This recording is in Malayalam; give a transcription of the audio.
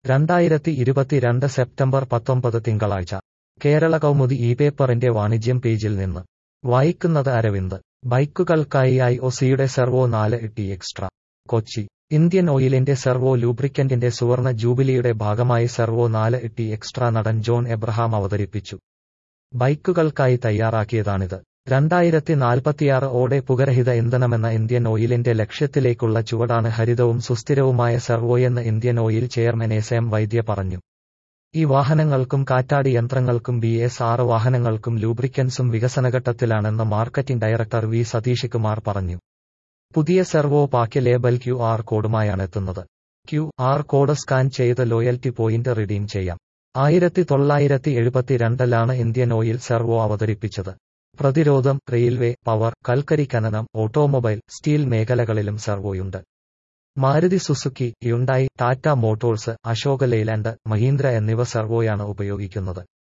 രണ്ടായിരത്തി ഇരുപത്തിരണ്ട് സെപ്റ്റംബർ പത്തൊമ്പത് തിങ്കളാഴ്ച കേരള കൗമുദി ഈ പേപ്പറിന്റെ വാണിജ്യം പേജിൽ നിന്ന് വായിക്കുന്നത് അരവിന്ദ് ബൈക്കുകൾക്കായി ഐ ഒസിയുടെ സെർവോ നാല് ടി എക്സ്ട്രാ കൊച്ചി ഇന്ത്യൻ ഓയിലിന്റെ സെർവോ ലൂബ്രിക്കന്റിന്റെ സുവർണ ജൂബിലിയുടെ ഭാഗമായി സെർവോ നാല് ടി എക്സ്ട്രാ നടൻ ജോൺ എബ്രഹാം അവതരിപ്പിച്ചു ബൈക്കുകൾക്കായി തയ്യാറാക്കിയതാണിത് രണ്ടായിരത്തി നാൽപ്പത്തിയാറ് ഓടെ പുകരഹിത ഇന്ധനമെന്ന ഇന്ത്യൻ ഓയിലിന്റെ ലക്ഷ്യത്തിലേക്കുള്ള ചുവടാണ് ഹരിതവും സുസ്ഥിരവുമായ സെർവോയെന്ന് Indian oil chairman S M Vaidya പറഞ്ഞു ഈ വാഹനങ്ങൾക്കും കാറ്റാടി യന്ത്രങ്ങൾക്കും ബി എസ് ആറ് വാഹനങ്ങൾക്കും ലൂബ്രിക്കൻസും വികസനഘട്ടത്തിലാണെന്ന് marketing director V Satheesh Kumar പറഞ്ഞു പുതിയ Servo pack label Q R കോഡുമായാണ് എത്തുന്നത് ക്യു ആർ കോഡ് സ്കാൻ ചെയ്ത് ലോയൽറ്റി പോയിന്റ് റിഡീം ചെയ്യാം ആയിരത്തി തൊള്ളായിരത്തി എഴുപത്തിരണ്ടിലാണ് ഇന്ത്യൻ ഓയിൽ സെർവോ അവതരിപ്പിച്ചത് പ്രതിരോധം റെയിൽവേ പവർ കൽക്കരി ഖനനം ഓട്ടോമൊബൈൽ സ്റ്റീൽ മേഖലകളിലും സെർവോയുണ്ട് Maruti Suzuki Hyundai Tata Motors Ashok Leyland Mahindra എന്നിവ സെർവോയാണ് ഉപയോഗിക്കുന്നത്